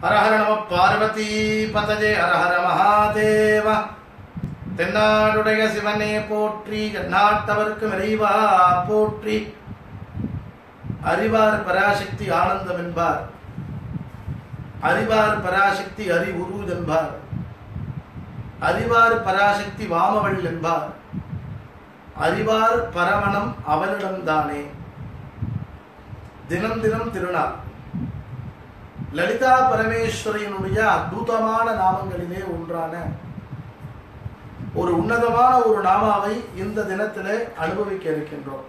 ஹர ஹர நம பார்வதி பதஜே ஹர ஹர மகாதேவ தென்னாடுடைய சிவனே போற்றி எந்நாட்டவர்க்கு இறைவா போற்றி அறிவார் பராசக்தி ஆனந்தம் என்பார் அறிவார் பராசக்தி அறிவுரு என்பார் அறிவார் பராசக்தி வாமவள் என்பார் அறிவார் பரமணம் அவளிடம்தானே தினம் தினம் திருநாள் லலிதா பரமேஸ்வரியினுடைய அற்புதமான நாமங்களிலே ஒன்றான ஒரு உன்னதமான ஒரு நாமாவை இந்த தினத்திலே அனுபவிக்க இருக்கின்றோம்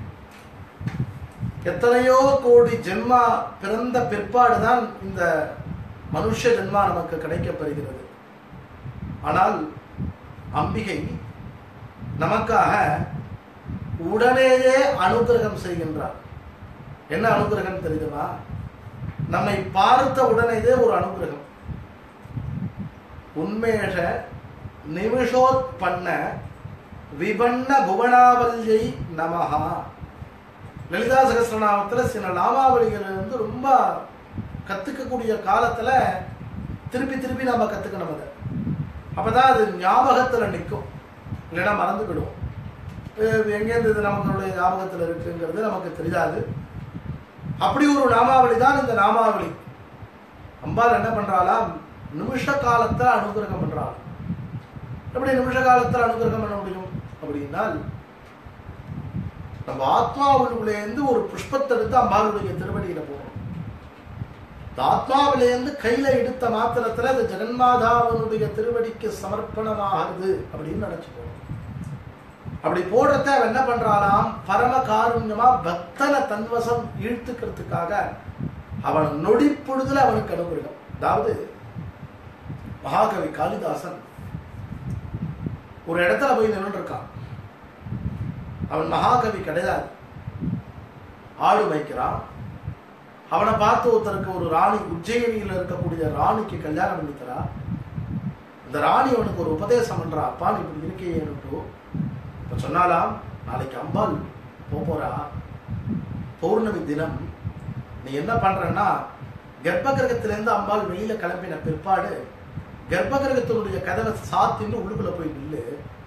எத்தனையோ கோடி ஜென்மா பிறந்த பிற்பாடுதான் இந்த மனுஷ ஜென்மா நமக்கு கிடைக்கப்பெறுகிறது ஆனால் அம்பிகை நமக்காக உடனேயே அனுகிரகம் செய்கின்றார் என்ன அனுகிரகம் தெரியுமா நம்மை பார்த்த உடனேயே ஒரு அனுகிரகம் உண்மேஷ நிமிஷோத்பன்ன விபன்ன புவனாவல்யை நமஹா லலிதா சகசிரநாமத்துல சில நாமாவளிகள் வந்து ரொம்ப கத்துக்கக்கூடிய காலத்துல திருப்பி திருப்பி நாம கத்துக்கணும் அதை அப்பதான் அது ஞாபகத்துல நிற்கும் இல்லைன்னா மறந்து விடுவோம் அஹ் எங்கேருந்து இது நமக்குடைய ஞாபகத்துல இருக்குங்கிறது நமக்கு தெரியாது அப்படி ஒரு நாமாவளி தான் இந்த நாமாவளி அம்பாள் என்ன பண்றாளாம் நிமிஷ காலத்தை அனுகிரகம் பண்றாள் எப்படி நிமிஷ காலத்தில் அனுகிரகம் பண்ண முடியும் அப்படின்னால் நம்ம ஆத்மாவுக்குள்ளேருந்து ஒரு புஷ்பத்தை எடுத்து அம்பாளுடைய திருவடியில போடுறோம் இந்த ஆத்மாவிலேருந்து கையில எடுத்த மாத்திரத்துல அது ஜெகன்மாதாவனுடைய திருவடிக்கு சமர்ப்பணமாகுது அப்படின்னு நினைச்சுக்கோம் அப்படி போடுறத அவன் என்ன பண்றானாம் பரம காருண்யமா பக்தனை தன்வசம் இழுத்துக்கிறதுக்காக அவன் நொடி பொழுதுல அவனுக்கு அனுகிரகம் அதாவது மகாகவி காளிதாசன் ஒரு இடத்துல போய் நின்று இருக்கான் அவன் மகாகவி கிடையாது ஆடு மேய்க்கிறான் அவனை பார்த்து ஒருத்தருக்கு ஒரு ராணி உஜ்ஜயினியில் இருக்கக்கூடிய ராணிக்கு கல்யாணம் பண்ணித்தரா இந்த ராணி அவனுக்கு ஒரு உபதேசம் பண்றா அப்பா நீ இப்படி இருக்கேன்னுட்டு இப்ப சொன்னாலாம் நாளைக்கு அம்பாள் போக போறா பௌர்ணமி தினம் நீ என்ன பண்றன்னா கர்ப்பகிரகத்திலேருந்து அம்பாள் வெளியில கிளம்பின பிற்பாடு கர்ப்பகிரகத்தினுடைய கதவை சாத்தின்னு உள்ளுக்குள்ள போய் நில்லு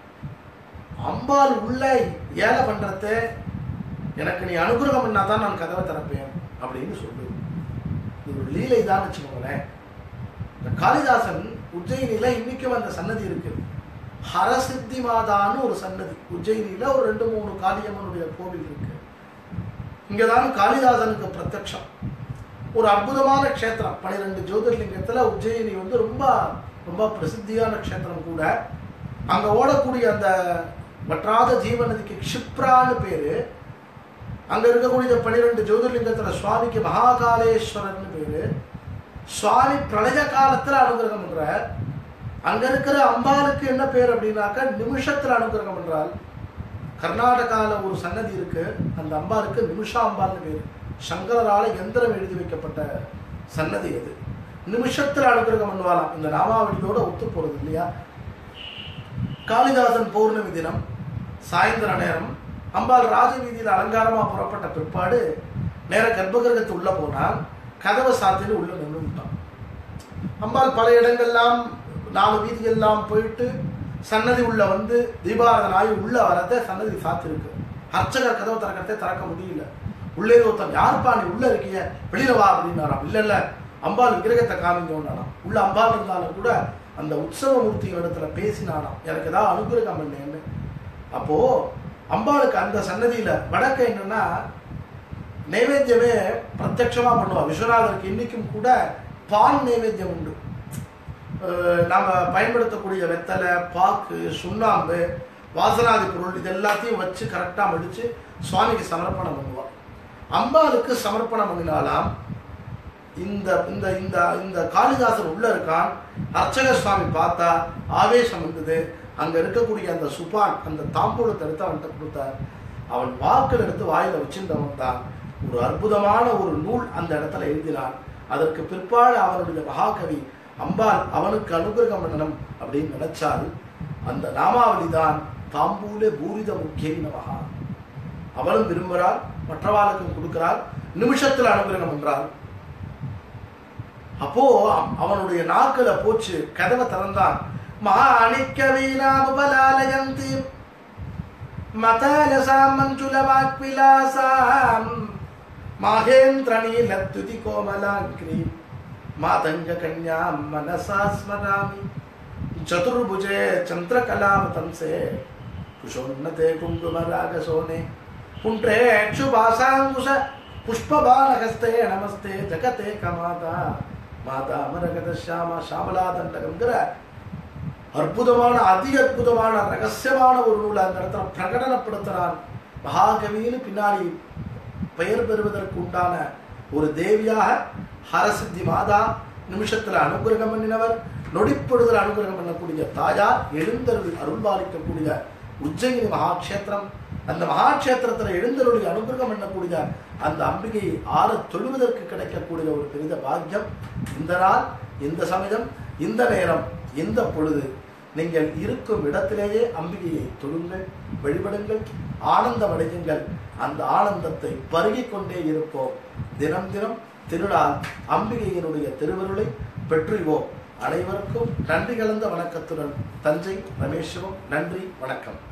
அம்பாள் உள்ள ஏழை பண்றத எனக்கு நீ அனுகிரகம் பண்ணா தான் நான் கதவை திறப்பேன் அப்படின்னு சொல்லு இது ஒரு லீலை தான் வச்சுக்கோங்களேன் இந்த காளிதாசன் உஜ்ஜயினில இன்னைக்கும் அந்த சன்னதி இருக்கு ஹரசித்தி மாதான்னு ஒரு சன்னதி உஜ்ஜயினில ஒரு ரெண்டு மூணு காளியம்மனுடைய கோவில் இருக்கு இங்கதான் காளிதாசனுக்கு பிரத்யக்ஷம் ஒரு அற்புதமான க்ஷேத்திரம் பனிரெண்டு ஜோதிர்லிங்கத்துல உஜ்ஜயினி வந்து ரொம்ப ரொம்ப பிரசித்தியான க்ஷேத்திரம் கூட அங்க ஓடக்கூடிய அந்த வற்றாத ஜீவநதிக்கு க்ஷிப்ரான்னு பேரு அங்க இருக்கக்கூடிய பனிரெண்டு ஜோதிர்லிங்கத்துல சுவாமிக்கு மகாகாலேஸ்வரர்னு பேரு சுவாமி பிரளய காலத்துல அனுகிரகம் பண்றார் அங்க இருக்கிற அம்பாளுக்கு என்ன பேர் அப்படின்னாக்க நிமிஷத்துல அனுகிரகம் பண்றாள் கர்நாடகால ஒரு சன்னதி இருக்கு அந்த அம்பாளுக்கு நிமிஷா அம்பாள்னு பேரு சங்கரால எந்திரம் எழுதி வைக்கப்பட்ட சன்னதி அது நிமிஷத்துல அனுகிரகம் பண்ணுவாளாம் இந்த நாமாவளியோட ஒத்து போறது இல்லையா காளிதாசன் பௌர்ணமி தினம் சாயந்தர நேரம் அம்பாள் ராஜவீதியில் அலங்காரமா புறப்பட்ட பிற்பாடு நேர கர்ப்பகிரகத்து உள்ள போனால் கதவை சாத்திட்டு உள்ள நின்று விட்டான் அம்பாள் பல இடங்கள்லாம் நாலு வீதியெல்லாம் போயிட்டு சன்னதி உள்ள வந்து தீபாரதன் ஆகி உள்ள வரத சன்னதி சாத்திருக்கு அர்ச்சகர் கதவை திறக்கிறதே திறக்க முடியல உள்ளே ஒருத்தன் யாருப்பா நீ உள்ள இருக்கிய வெளியில வா அப்படின்னாராம் இல்ல இல்ல அம்பாள் விக்கிரகத்தை காமிங்கன்னாராம் உள்ள அம்பாள் இருந்தாலும் கூட அந்த உற்சவ மூர்த்தி இடத்துல பேசினானாம் எனக்கு ஏதாவது அனுகிரகம் பண்ணேன்னு அப்போ அம்பாளுக்கு அந்த சன்னதியில வடக்க என்னன்னா நைவேத்தியமே பிரத்யட்சமா பண்ணுவா விஸ்வநாதருக்கு இன்னைக்கும் கூட பால் நைவேத்தியம் உண்டு அஹ் நாம பயன்படுத்தக்கூடிய வெத்தலை பாக்கு சுண்ணாம்பு வாசனாதி பொருள் இது எல்லாத்தையும் வச்சு கரெக்டா மடிச்சு சுவாமிக்கு சமர்ப்பணம் பண்ணுவா அம்பாளுக்கு சமர்ப்பணம் பண்ணினாலாம் இந்த இந்த இந்த இந்த காளிதாசன் உள்ள இருக்கான் அர்ச்சக சுவாமி பார்த்தா ஆவேசம் வந்தது அங்க இருக்கக்கூடிய அந்த சுபான் அந்த தாம்பூலத்தை எடுத்து அவன்கிட்ட கொடுத்தார் அவன் வாக்கள் எடுத்து வாயில வச்சிருந்தவன் தான் ஒரு அற்புதமான ஒரு நூல் அந்த இடத்துல எழுதினான் அதற்கு பிற்பாடு அவனுடைய மகாகவி அம்பாள் அவனுக்கு அனுகிரகம் பண்ணணும் அப்படின்னு நினைச்சால் அந்த நாமாவளி தான் தாம்பூலே பூரித முக்கிய நமகா அவளும் விரும்புகிறாள் மற்றவாளுக்கும் கொடுக்கிறாள் நிமிஷத்தில் அனுகிரகம் என்றாள் அப்போ அவனுடைய நாக்குல போச்சு கதவை திறந்தான் மாணிக்க வீணாபலாலயந்தி மதலசாம் மஞ்சுல வாக்விலாசாம் மாகேந்திர நீலத்துதி கோமலாங்கிரி மாதங்க கன்யாம் மனசா ஸ்மராமி ಚತುರ್ಭುಜೆ ಚಂದ್ರಕಲಾಮತಂಸೆ ಕುಶೋನ್ನತೆ ಕುಂಕುಮರಾಗಸೋನೆ ಕುಂಟ್ರೆ ಅಕ್ಷುಭಾಸಾಂಕುಶ புஷ்பபானகஸ்தே நமஸ்தே ஜகதே கமாதா மாதா அமரகத ஷாமா ஷாமலாதண்டகங்கிற அற்புதமான அதி அற்புதமான ரகசியமான ஒரு நூலை அந்த இடத்துல பிரகடனப்படுத்துறான் மகாகவின்னு பின்னாடி பெயர் பெறுவதற்கு உண்டான ஒரு தேவியாக ஹரசித்தி மாதா நிமிஷத்துல அனுகிரகம் பண்ணினவர் நொடிப்பொழுதில் அனுகிரகம் பண்ணக்கூடிய தாயார் எழுந்தருள் அருள்பாலிக்கக்கூடிய உஜ்ஜயினி மகாக்ஷேத்திரம் அந்த மகாக்ஷேத்திரத்தில் எழுந்தருளி அனுகிரகம் பண்ணக்கூடிய அந்த அம்பிகையை ஆற தொழுவதற்கு கிடைக்கக்கூடிய ஒரு பெரித பாக்கியம் இந்த நாள் இந்த சமயம் இந்த நேரம் இந்த பொழுது நீங்கள் இருக்கும் இடத்திலேயே அம்பிகையை தொழுங்கள் வழிபடுங்கள் ஆனந்தம் அடையுங்கள் அந்த ஆனந்தத்தை பருகிக் கொண்டே இருப்போம் தினம் தினம் திருநாள் அம்பிகையினுடைய திருவருளை பெற்றுவோம் அனைவருக்கும் நன்றி கலந்த வணக்கத்துடன் தஞ்சை ரமேஸ்வரம் நன்றி வணக்கம்